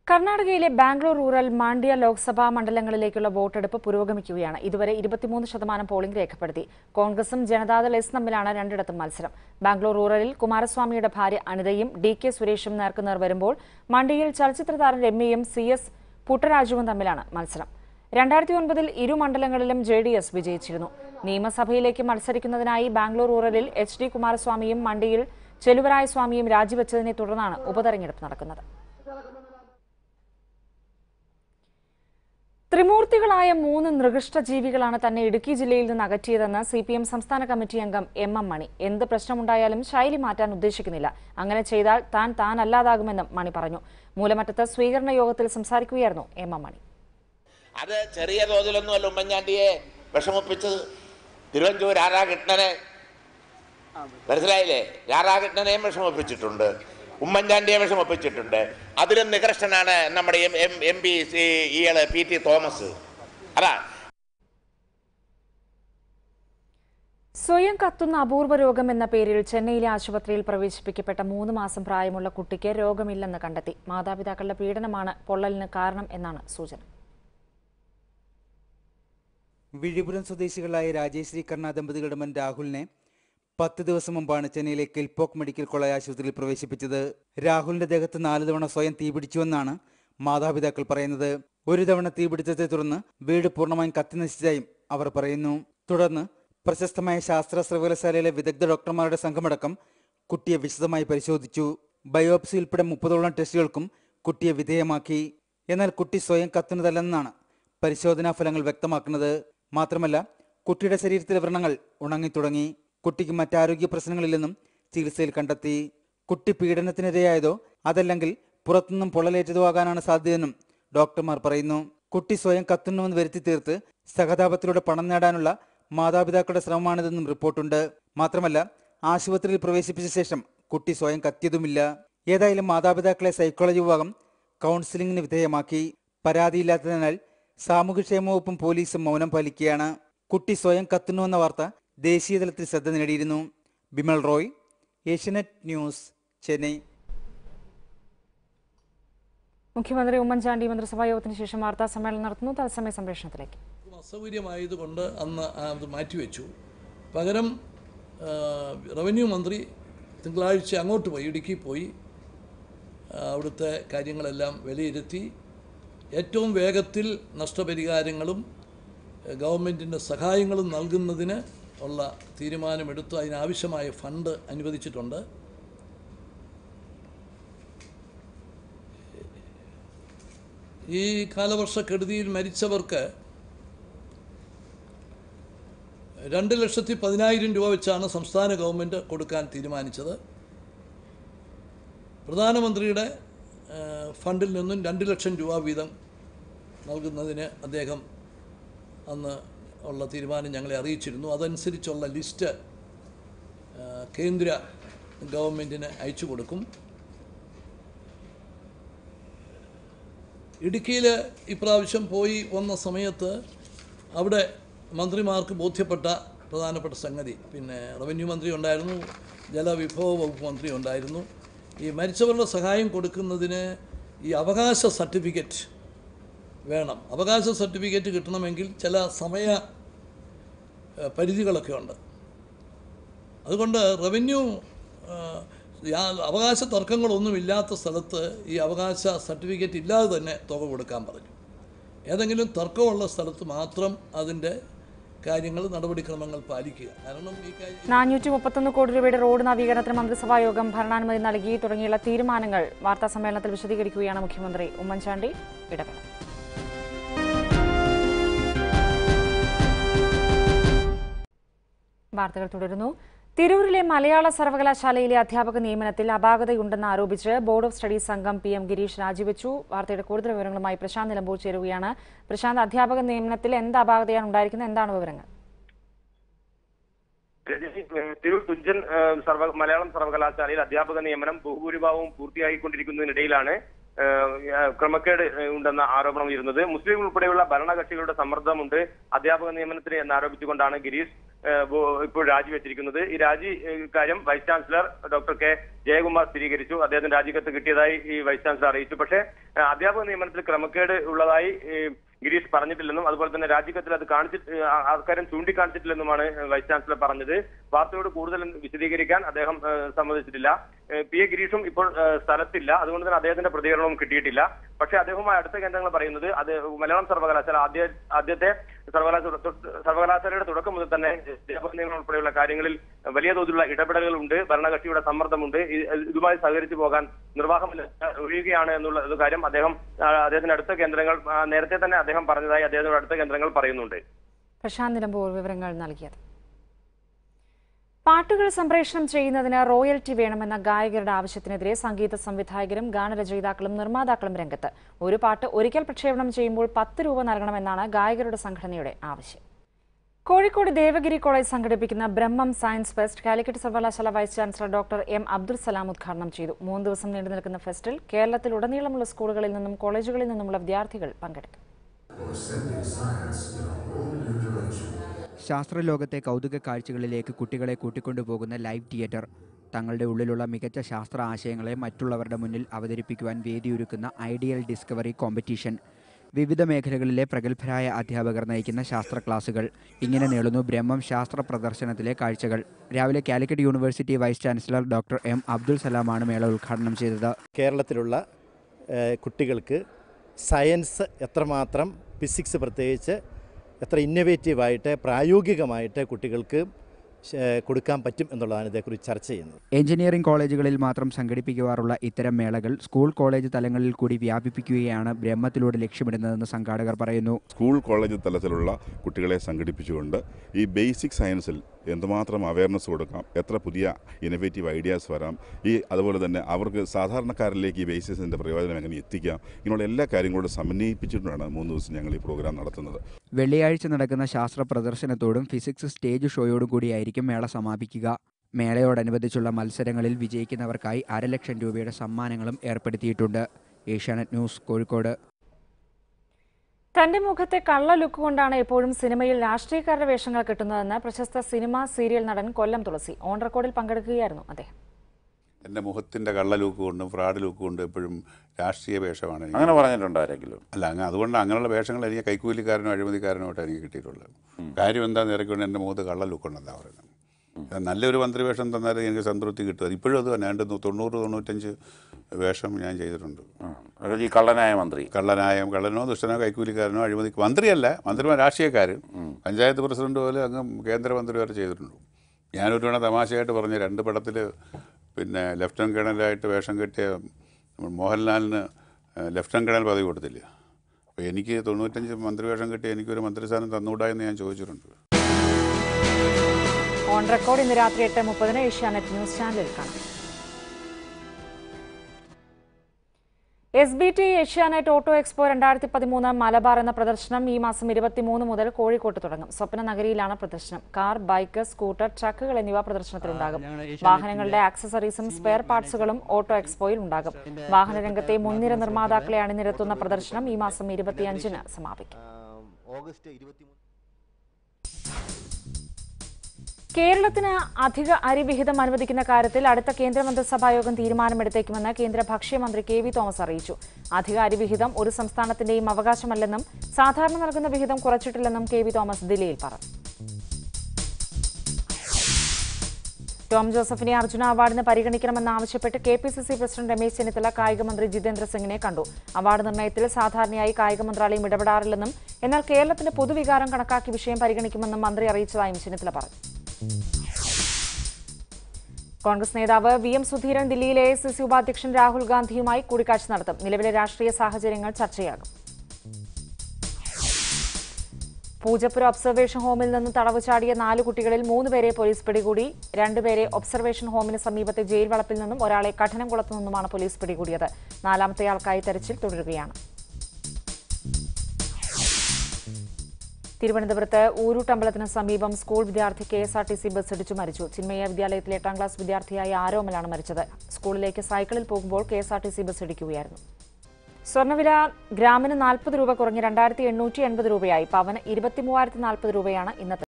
കർണാടകയിലെ ബാംഗ്ലൂർ റൂറൽ മാണ്ഡ്യ ലോക്സഭാ മണ്ഡലങ്ങളിലേക്കുള്ള വോട്ടെടുപ്പ് പുരോഗമിക്കുകയാണ് ഇതുവരെ ഇരുപത്തിമൂന്ന് ശതമാനം പോളിംഗ് രേഖപ്പെടുത്തി കോൺഗ്രസും ജനതാദൾ എസ് തമ്മിലാണ് രണ്ടിടത്തും മത്സരം ബാംഗ്ലൂർ റൂറലിൽ കുമാരസ്വാമിയുടെ ഭാര്യ അനിതയും ഡി കെ സുരേഷും നേർക്കുനേർ വരുമ്പോൾ മണ്ഡിയിൽ ചലച്ചിത്ര താരം രമ്യയും സി എസ് പുട്ടരാജുവും തമ്മിലാണ് മത്സരം രണ്ടായിരത്തി ഒൻപതിൽ ഇരു മണ്ഡലങ്ങളിലും ജെ ഡി എസ് വിജയിച്ചിരുന്നു നിയമസഭയിലേക്ക് മത്സരിക്കുന്നതിനായി ബാംഗ്ലൂർ റൂറലിൽ എച്ച് ഡി കുമാരസ്വാമിയും മണ്ഡിയിൽ ചെലുവരായ സ്വാമിയും രാജിവെച്ചതിനെ തുടർന്നാണ് ഉപതെരഞ്ഞെടുപ്പ് നടക്കുന്നത് ത്രിമൂർത്തികളായ മൂന്ന് നൃഗിഷ്ട ജീവികളാണ് തന്നെ ഇടുക്കി ജില്ലയിൽ നിന്ന് അകറ്റിയതെന്ന് സി പി എം സംസ്ഥാന കമ്മിറ്റി അംഗം എം എം മണി എന്ത് പ്രശ്നമുണ്ടായാലും ശൈലി മാറ്റാൻ ഉദ്ദേശിക്കുന്നില്ല അങ്ങനെ ചെയ്താൽ താൻ താനല്ലാതാകുമെന്നും മണി പറഞ്ഞു മൂലമറ്റത്ത് സ്വീകരണ യോഗത്തിൽ സംസാരിക്കുകയായിരുന്നു എം എം മണി അത് ചെറിയ തോതിലൊന്നുമല്ല ഉമ്മൻചാണ്ടിയെ വിഷമിപ്പിച്ചത് തിരുവഞ്ചൂർ രാധാകൃഷ്ണനെ മനസ്സിലായില്ലേ രാധാകൃഷ്ണനെയും വിഷമിപ്പിച്ചിട്ടുണ്ട് ഉമ്മൻചാണ്ടിയെ വിഷമിപ്പിച്ചിട്ടുണ്ട് അതിലും നികർഷ്ടനാണ് നമ്മുടെ എം എം എം പി ഇയാള് പി ടി തോമസ് അതാ സ്വയം കത്തുന്ന അപൂർവ രോഗം എന്ന പേരിൽ ചെന്നൈയിലെ ആശുപത്രിയിൽ പ്രവേശിപ്പിക്കപ്പെട്ട മൂന്ന് മാസം പ്രായമുള്ള കുട്ടിക്ക് രോഗമില്ലെന്ന് കണ്ടെത്തി മാതാപിതാക്കളുടെ പീഡനമാണ് പൊള്ളലിന് കാരണം എന്നാണ് സൂചന വിഴിപുരം സ്വദേശികളായ രാജേശ്രീ കർണ ദമ്പതികളുടെ മൻ രാഹുലിനെ പത്ത് ദിവസം മുമ്പാണ് ചെന്നൈയിലെ കിൽപോക്ക് മെഡിക്കൽ കോളേജ് ആശുപത്രിയിൽ പ്രവേശിപ്പിച്ചത് രാഹുലിന്റെ ദേഹത്ത് നാല് തവണ സ്വയം തീപിടിച്ചുവെന്നാണ് മാതാപിതാക്കൾ പറയുന്നത് ഒരു തവണ തീപിടിച്ചത്തെ തുടർന്ന് വീട് പൂർണ്ണമായും കത്തിനശിച്ചതായും അവർ പറയുന്നു തുടർന്ന് പ്രശസ്തമായ ശാസ്ത്ര സർവകലാശാലയിലെ വിദഗ്ധ ഡോക്ടർമാരുടെ സംഘമടക്കം കുട്ടിയെ വിശദമായി പരിശോധിച്ചു ബയോപ്സി ഉൾപ്പെടെ മുപ്പതോളം ടെസ്റ്റുകൾക്കും കുട്ടിയെ വിധേയമാക്കി എന്നാൽ കുട്ടി സ്വയം കത്തുന്നതല്ലെന്നാണ് പരിശോധനാ ഫലങ്ങൾ വ്യക്തമാക്കുന്നത് മാത്രമല്ല കുട്ടിയുടെ ശരീരത്തിലെ വ്രണങ്ങൾ ഉണങ്ങിത്തുടങ്ങി കുട്ടിക്ക് മറ്റാരോഗ്യ പ്രശ്നങ്ങളില്ലെന്നും ചികിത്സയിൽ കണ്ടെത്തി കുട്ടി പീഡനത്തിനിരയായതോ അതല്ലെങ്കിൽ പുറത്തുനിന്നും പൊള്ളലേറ്റതോ ആകാനാണ് സാധ്യതയെന്നും ഡോക്ടർമാർ പറയുന്നു കുട്ടി സ്വയം കത്തുന്നുവെന്ന് വരുത്തി തീർത്ത് സഹതാപത്തിലൂടെ പണം നേടാനുള്ള മാതാപിതാക്കളുടെ ശ്രമമാണിതെന്നും റിപ്പോർട്ടുണ്ട് മാത്രമല്ല ആശുപത്രിയിൽ പ്രവേശിപ്പിച്ച ശേഷം കുട്ടി സ്വയം കത്തിയതുമില്ല ഏതായാലും മാതാപിതാക്കളെ സൈക്കോളജി വിഭാഗം കൗൺസിലിംഗിന് വിധേയമാക്കി പരാതിയില്ലാത്തതിനാൽ സാമൂഹ്യക്ഷേമ വകുപ്പും പോലീസും മൗനം പാലിക്കുകയാണ് കുട്ടി സ്വയം കത്തുന്നുവെന്ന വാർത്ത ദേശീയതലത്തിൽ ശ്രദ്ധ നേടിയിരുന്നു ബിമൽ റോയ് ഏഷ്യനെറ്റ് ന്യൂസ് ചെന്നൈ മുഖ്യമന്ത്രി ഉമ്മൻചാണ്ടി മന്ത്രിസഭാ യോഗത്തിന് ശേഷം വാർത്താ സമ്മേളനം നടത്തുന്നു തത്സമയ സംപ്രേഷണത്തിലേക്ക് അസൗകര്യമായതുകൊണ്ട് അന്ന് അത് മാറ്റിവെച്ചു പകരം ആ, റവന്യൂ മന്ത്രി തിങ്കളാഴ്ച അങ്ങോട്ട് പോയി ഇടുക്കി പോയി ആ, അവിടുത്തെ കാര്യങ്ങളെല്ലാം വിലയിരുത്തി ഏറ്റവും വേഗത്തിൽ നഷ്ടപരിഹാരങ്ങളും എ, ഗവൺമെൻറ്റിൻ്റെ സഹായങ്ങളും നൽകുന്നതിന് ഉള്ള തീരുമാനമെടുത്തു അതിനാവശ്യമായ ഫണ്ട് അനുവദിച്ചിട്ടുണ്ട് ഈ കാലവർഷക്കെടുതിയിൽ മരിച്ചവർക്ക് രണ്ട് ലക്ഷത്തി പതിനായിരം രൂപ വെച്ചാണ് സംസ്ഥാന ഗവൺമെൻറ് കൊടുക്കാൻ തീരുമാനിച്ചത് പ്രധാനമന്ത്രിയുടെ ആ, ഫണ്ടിൽ നിന്നും രണ്ട് ലക്ഷം രൂപ വീതം നൽകുന്നതിന് അദ്ദേഹം അന്ന് ഉള്ള തീരുമാനം ഞങ്ങളെ അറിയിച്ചിരുന്നു അതനുസരിച്ചുള്ള ലിസ്റ്റ് ആ, കേന്ദ്ര ഗവൺമെൻറ്റിന് അയച്ചു കൊടുക്കും ഇടുക്കിയിൽ ഇപ്രാവശ്യം പോയി വന്ന സമയത്ത് അവിടെ മന്ത്രിമാർക്ക് ബോധ്യപ്പെട്ട പ്രധാനപ്പെട്ട സംഗതി പിന്നെ റവന്യൂ മന്ത്രി ഉണ്ടായിരുന്നു ജലവിഭവ വകുപ്പ് മന്ത്രി ഉണ്ടായിരുന്നു ഈ മരിച്ചവരുടെ സഹായം കൊടുക്കുന്നതിന് ഈ അവകാശ സർട്ടിഫിക്കറ്റ് വേണം അവകാശ സർട്ടിഫിക്കറ്റ് കിട്ടണമെങ്കിൽ ചില സമയ ഏഹ്, പരിധികളൊക്കെ ഉണ്ട് അതുകൊണ്ട് റവന്യൂ ആ, യാ- അവകാശ തർക്കങ്ങളൊന്നുമില്ലാത്ത സ്ഥലത്ത് ഈ അവകാശ സർട്ടിഫിക്കറ്റ് ഇല്ലാതെ തന്നെ തുക കൊടുക്കാൻ പറഞ്ഞു ഏതെങ്കിലും തർക്കമുള്ള സ്ഥലത്ത് മാത്രം അതിൻ്റെ കാര്യങ്ങൾ നടപടിക്രമങ്ങൾ പാലിക്കുക കാരണം ഈ കാര്യം നാനൂറ്റി മുപ്പത്തൊന്ന് കോടി രൂപയുടെ റോഡ് നവീകരണത്തിന് മന്ത്രിസഭാ യോഗം ഭരണാനുമതി നൽകി തുടങ്ങിയുള്ള തീരുമാനങ്ങൾ വാർത്താ സമ്മേളനത്തിൽ വിശദീകരിക്കുകയാണ് മുഖ്യമന്ത്രി ഉമ്മൻചാണ്ടി ഇടപെടൽ വാർത്തകൾ തുടരുന്നു തിരൂരിലെ മലയാള സർവകലാശാലയിലെ അധ്യാപക നിയമനത്തിൽ അപാകതയുണ്ടെന്ന് ആരോപിച്ച് ബോർഡ് ഓഫ് സ്റ്റഡീസ് അംഗം പി എം ഗിരീഷ് രാജിവെച്ചു വാർത്തയുടെ കൂടുതൽ വിവരങ്ങളുമായി പ്രശാന്ത് നിലമ്പൂർ ചേരുകയാണ് പ്രശാന്ത് അധ്യാപക നിയമനത്തിൽ എന്ത് അപാകതയാണ് ഉണ്ടായിരിക്കുന്നത് എന്താണ് വിവരങ്ങൾ രജനി, ഏഹ് തിരൂർ തുഞ്ചൻ ഏഹ് സർവ മലയാളം സർവകലാശാലയിൽ അധ്യാപക നിയമനം ബഹുഭൂരിഭാഗവും പൂർത്തിയായിക്കൊണ്ടിരിക്കുന്നതിനിടയിലാണ് ഏഹ്, ക്രമക്കേട് ഉണ്ടെന്ന ആരോപണം ഉയരുന്നത് മുസ്ലിം ഉൾപ്പെടെയുള്ള ഭരണകക്ഷികളുടെ സമ്മർദ്ദമുണ്ട് അധ്യാപക നിയമനത്തിന് എന്നാരോപിച്ചുകൊണ്ടാണ് ഗിരീഷ് ഏഹ്, ബോ- ഇപ്പോൾ രാജിവെച്ചിരിക്കുന്നത് ഈ രാജി ഏഹ്, കാര്യം vice chancellor doctor K Jayakumar സ്ഥിരീകരിച്ചു അദ്ദേഹത്തിന് രാജിക്കത്ത് കിട്ടിയതായി ഈ വൈസ് ചാൻസലർ അറിയിച്ചു പക്ഷേ ഏഹ്, അധ്യാപക നിയമനത്തിൽ ക്രമക്കേട് ഉള്ളതായി ഏഹ്, ഗിരീഷ് പറഞ്ഞിട്ടില്ലെന്നും അതുപോലെ തന്നെ രാജിക്കത്തിൽ അത് കാണിച്ചിട്ട് ആ- അക്കാര്യം ചൂണ്ടിക്കാണിച്ചിട്ടില്ലെന്നുമാണ് വൈസ് ചാൻസലർ പറഞ്ഞത് വാർത്തയോട് കൂടുതൽ വിശദീകരിക്കാൻ അദ്ദേഹം ഏഹ്, സമ്മതിച്ചിട്ടില്ല ഏഹ്, പി എ ഗിരീഷും ഇപ്പോൾ ഏഹ്, സ്ഥലത്തില്ല അതുകൊണ്ട് തന്നെ അദ്ദേഹത്തിന്റെ പ്രതികരണവും കിട്ടിയിട്ടില്ല പക്ഷേ അദ്ദേഹവുമായി അടുത്ത കേന്ദ്രങ്ങൾ പറയുന്നത് അത് മലയാളം സർവകലാശാല ആദ്യ ആദ്യത്തെ സർവകലാശാല സർവകലാശാലയുടെ തുടക്കം മുതൽ തന്നെ അധ്യാപക നിയമനം ഉൾപ്പെടെയുള്ള കാര്യങ്ങളിൽ വലിയ തോതിലുള്ള ഇടപെടലുകളുണ്ട് ഭരണകക്ഷിയുടെ സമ്മർദ്ദമുണ്ട് ഇ- ഇതുമായി സഹകരിച്ചു പോകാൻ നിർവാഹമില്ല ഒഴിയുകയാണ് എന്നുള്ള ഒരു കാര്യം അദ്ദേഹം ആ, അദ്ദേഹത്തിന്റെ അടുത്ത കേന്ദ്രങ്ങൾ ആ, നേരത്തെ തന്നെ അദ്ദേഹം പറഞ്ഞതായി അദ്ദേഹത്തിന്റെ അടുത്ത കേന്ദ്രങ്ങൾ പറയുന്നുണ്ട് പ്രശാന്ത് നിലമ്പൂർ വിവരങ്ങൾ നൽകിയത് പാട്ടുകൾ സംപ്രേഷണം ചെയ്യുന്നതിന് റോയൽറ്റി വേണമെന്ന ഗായകരുടെ ആവശ്യത്തിനെതിരെ സംഗീത സംവിധായകരും ഗാനരചയിതാക്കളും നിർമ്മാതാക്കളും രംഗത്ത് ഒരു പാട്ട് ഒരിക്കൽ പ്രക്ഷേപണം ചെയ്യുമ്പോൾ പത്ത് രൂപ നൽകണമെന്നാണ് ഗായകരുടെ സംഘടനയുടെ ആവശ്യം കോഴിക്കോട് ദേവഗിരി കോളേജ് സംഘടിപ്പിക്കുന്ന ബ്രഹ്മം സയൻസ് ഫെസ്റ്റ് കാലിക്കറ്റ് സർവകലാശാല vice chancellor doctor M Abdul Salam ഉദ്ഘാടനം ചെയ്തു മൂന്ന് ദിവസം നീണ്ടു നിൽക്കുന്ന ഫെസ്റ്റിൽ കേരളത്തിലുടനീളമുള്ള സ്കൂളുകളിൽ നിന്നും കോളേജുകളിൽ നിന്നുമുള്ള വിദ്യാർത്ഥികൾ പങ്കെടുക്കും ശാസ്ത്രലോകത്തെ കൗതുക കാഴ്ചകളിലേക്ക് കുട്ടികളെ കൂട്ടിക്കൊണ്ടുപോകുന്ന ലൈവ് തിയേറ്റർ തങ്ങളുടെ ഉള്ളിലുള്ള മികച്ച ശാസ്ത്ര ആശയങ്ങളെ മറ്റുള്ളവരുടെ മുന്നിൽ അവതരിപ്പിക്കുവാൻ വേദിയൊരുക്കുന്ന ഐഡിയൽ ഡിസ്കവറി കോമ്പറ്റീഷൻ വിവിധ മേഖലകളിലെ പ്രഗത്ഭരായ അധ്യാപകർ നയിക്കുന്ന ശാസ്ത്ര ക്ലാസുകൾ ഇങ്ങനെ നീളുന്നു ബ്രഹ്മം ശാസ്ത്ര പ്രദർശനത്തിലെ കാഴ്ചകൾ രാവിലെ Calicut university vice chancellor doctor M Abdul സലാമാണ് മേള ഉദ്ഘാടനം ചെയ്തത് കേരളത്തിലുള്ള ഏഹ്, കുട്ടികൾക്ക് സയൻസ് എത്രമാത്രം ഫിസിക്സ് പ്രത്യേകിച്ച് എത്ര ഇന്നവേറ്റീവായിട്ട് പ്രായോഗികമായിട്ട് കുട്ടികൾക്ക് ശ- കൊടുക്കാൻ പറ്റും എന്നുള്ളതാണ് ഇതേക്കുറിച്ച് ചർച്ച ചെയ്യുന്നത് എഞ്ചിനീയറിംഗ് കോളേജുകളിൽ മാത്രം സംഘടിപ്പിക്കുവാറുള്ള ഇത്തരം മേളകൾ സ്കൂൾ കോളേജ് തലങ്ങളിൽ കൂടി വ്യാപിപ്പിക്കുകയാണ് ബ്രഹ്മത്തിലൂടെ ലക്ഷ്യമിടുന്നതെന്ന് സംഘാടകർ പറയുന്നു സ്കൂൾ കോളേജ് തലത്തിലുള്ള കുട്ടികളെ സംഘടിപ്പിച്ചുകൊണ്ട് ഈ ബേസിക് സയൻസിൽ എന്തുമാത്രം അവയർനെസ് കൊടുക്കാം എത്ര പുതിയ ഇന്നവേറ്റീവ് ഐഡിയാസ് വരാം ഈ അതുപോലെ തന്നെ അവർക്ക് സാധാരണക്കാരിലേക്ക് ഈ ബേസിസിൻ്റെ പ്രയോജനം എങ്ങനെ എത്തിക്കാം ഇങ്ങനെയുള്ള എല്ലാ കാര്യങ്ങളോടും സമന്വയിപ്പിച്ചിട്ടാണ് മൂന്ന് ദിവസം ഞങ്ങൾ ഈ പ്രോഗ്രാം നടത്തുന്നത് വെള്ളിയാഴ്ച നടക്കുന്ന ശാസ്ത്ര പ്രദർശനത്തോടും ഫിസിക്സ് സ്റ്റേജ് ഷോയോടും കൂടിയായിരിക്കും മേള സമാപിക്കുക മേളയോടനുബന്ധിച്ചുള്ള മത്സരങ്ങളിൽ വിജയിക്കുന്നവർക്കായി അരലക്ഷം രൂപയുടെ സമ്മാനങ്ങളും ഏർപ്പെടുത്തിയിട്ടുണ്ട് ഏഷ്യാനെറ്റ് ന്യൂസ് കോഴിക്കോട് തന്റെ മുഖത്തെ കള്ള ലുക്ക് കൊണ്ടാണ് എപ്പോഴും സിനിമയിൽ രാഷ്ട്രീയക്കാരുടെ വേഷങ്ങൾ കിട്ടുന്നതെന്ന് പ്രശസ്ത സിനിമ സീരിയൽ നടൻ കൊല്ലം തുളസി ഓൺ റെക്കോർഡിൽ പങ്കെടുക്കുകയായിരുന്നു അദ്ദേഹം എൻ്റെ മുഖത്തിൻ്റെ കള്ള ലൂക്ക് കൊണ്ടും ഫ്രാഡ് ലൂക്ക് കൊണ്ടും എപ്പോഴും രാഷ്ട്രീയ വേഷമാണ് എനിക്ക്. അങ്ങനെ പറഞ്ഞിട്ടുണ്ടോ ആരെങ്കിലും അല്ല അങ്ങ് അതുകൊണ്ട് അങ്ങനെയുള്ള വേഷങ്ങൾ എനിക്ക് കൈക്കൂലിക്കാരനോ അഴിമതിക്കാരനോ ആയിട്ട് എനിക്ക് കിട്ടിയിട്ടുള്ളത് കാര്യം എന്താണെന്ന് ഇറക്കിക്കൊണ്ട് എൻ്റെ മുഖത്ത് കള്ള ലുക്ക് ഉണ്ടെന്നാണ് പറയുന്നത് അത് നല്ലൊരു മന്ത്രി വേഷം തന്നാലും എനിക്ക് സംതൃപ്തി കിട്ടും അത് ഇപ്പോഴും അത് തന്നെ രണ്ട് നൂ- തൊണ്ണൂറ് തൊണ്ണൂറ്റഞ്ച് വേഷം ഞാൻ ചെയ്തിട്ടുണ്ട് ഈ കള്ളനായ മന്ത്രി കള്ളനായ കള്ളനോ ദുഷ്ടനോ കൈക്കൂലിക്കാരനോ അഴിമതി മന്ത്രിയല്ല മന്ത്രിമാർ രാഷ്ട്രീയക്കാരൻ പഞ്ചായത്ത് പ്രസിഡന്റ് പോലെ അങ്ങ് കേന്ദ്രമന്ത്രി വരെ ചെയ്തിട്ടുണ്ട് ഞാനൊരു തവണ തമാശയായിട്ട് പറഞ്ഞു രണ്ട് പടത്തിൽ പിന്നെ ലെഫ്റ്റനന്റ് കേണലായിട്ട് വേഷം കെട്ടിയ മോഹൻലാലിന് ലെഫ്റ്റനന്റ് കേണൽ പദവി കൊടുത്തില്ല അപ്പോൾ എനിക്ക് തൊണ്ണൂറ്റഞ്ച് മന്ത്രി വേഷം കിട്ടിയ എനിക്കൊരു മന്ത്രിസ്ഥാനം തന്നുകൂടാ എന്ന് ഞാൻ ചോദിച്ചിട്ടുണ്ട് ഓൺ റെക്കോർഡ് ഇന്ന് രാത്രി എട്ട് മുപ്പതിന് ഏഷ്യാനെറ്റ് ന്യൂസ് ചാനലിൽ കാണാം S B T Asianet auto expo രണ്ടായിരത്തി പതിമൂന്ന് മലബാർ എന്ന പ്രദർശനം ഈ മാസം ഇരുപത്തിമൂന്ന് മുതൽ കോഴിക്കോട്ട് തുടങ്ങും സ്വപ്ന നഗരിയിലാണ് പ്രദർശനം കാർ ബൈക്ക് സ്കൂട്ടർ ട്രക്കുകൾ എന്നിവ പ്രദർശനത്തിലുണ്ടാകും വാഹനങ്ങളുടെ ആക്സസറീസും സ്പെയർ പാർട്സുകളും ഓട്ടോ എക്സ്പോയിൽ ഉണ്ടാകും വാഹന രംഗത്തെ മുൻനിര നിർമ്മാതാക്കളെ അണിനിരത്തുന്ന പ്രദർശനം ഈ മാസം ഇരുപത്തിയഞ്ചിന് സമാപിക്കും ഓഗസ്റ്റ് ഇരുപത്തിമൂന്ന് കേരളത്തിന് അധിക അരി വിഹിതം അനുവദിക്കുന്ന കാര്യത്തിൽ അടുത്ത കേന്ദ്രമന്ത്രിസഭായോഗം തീരുമാനമെടുത്തേക്കുമെന്ന് കേന്ദ്ര ഭക്ഷ്യമന്ത്രി കെ വി തോമസ് അറിയിച്ചു അധിക അരി വിഹിതം ഒരു സംസ്ഥാനത്തിന്റെയും അവകാശമല്ലെന്നും സാധാരണ നൽകുന്ന വിഹിതം കുറച്ചിട്ടില്ലെന്നും കെ വി തോമസ് ദില്ലിയിൽ പറഞ്ഞു ടോം ജോസഫിനെ അർജുന അവാർഡിന് പരിഗണിക്കണമെന്നാവശ്യപ്പെട്ട് K P C C president Ramesh Chennithala കായികമന്ത്രി ജിതേന്ദ്ര സിംഗിനെ കണ്ടു അവാർഡ് നിർണ്ണയത്തിൽ സാധാരണയായി കായിക മന്ത്രാലയം ഇടപെടാറില്ലെന്നും എന്നാൽ കേരളത്തിന്റെ പൊതുവികാരം കണക്കാക്കി വിഷയം പരിഗണിക്കുമെന്നും മന്ത്രി അറിയിച്ചതായും ചെന്നിത്തല പറഞ്ഞു കോൺഗ്രസ് നേതാവ് വി എം സുധീരൻ ദില്ലിയിലെ എ സി സി ഉപാധ്യക്ഷൻ രാഹുൽ ഗാന്ധിയുമായി കൂടിക്കാഴ്ച നടത്തും നിലവിലെ രാഷ്ട്രീയ സാഹചര്യങ്ങൾ ചർച്ചയാകും പൂജപ്പുര ഒബ്സർവേഷൻ ഹോമിൽ നിന്ന് തടവ് ചാടിയ നാല് കുട്ടികളിൽ മൂന്ന് പേരെ പോലീസ് പിടികൂടി രണ്ടുപേരെ ഒബ്സർവേഷൻ ഹോമിന് സമീപത്തെ ജയിൽ വളപ്പിൽ നിന്നും ഒരാളെ കഠനംകുളത്തു നിന്നുമാണ് പോലീസ് പിടികൂടിയത് നാലാമത്തെയാൾക്കായി തെരച്ചിൽ തുടരുകയാണ് തിരുവനന്തപുരത്ത് ഊരൂട്ടമ്പലത്തിന് സമീപം സ്കൂൾ വിദ്യാർത്ഥി K S R T C bus ഇടിച്ചു മരിച്ചു ചിന്മയ വിദ്യാലയത്തിലെ എട്ടാം ക്ലാസ് വിദ്യാർത്ഥിയായ ആരോമലാണ് മരിച്ചത് സ്കൂളിലേക്ക് സൈക്കിളിൽ പോകുമ്പോൾ K S R T C bus ഇടിക്കുകയായിരുന്നു സ്വർണ്ണവില ഗ്രാമിന് നാൽപ്പത് രൂപ കുറഞ്ഞ് രണ്ടായിരത്തി എണ്ണൂറ്റി എൺപത് രൂപയായി പവന് ഇരുപത്തി മൂവായിരത്തി നാൽപ്പത് രൂപയാണ് ഇന്നത്തെ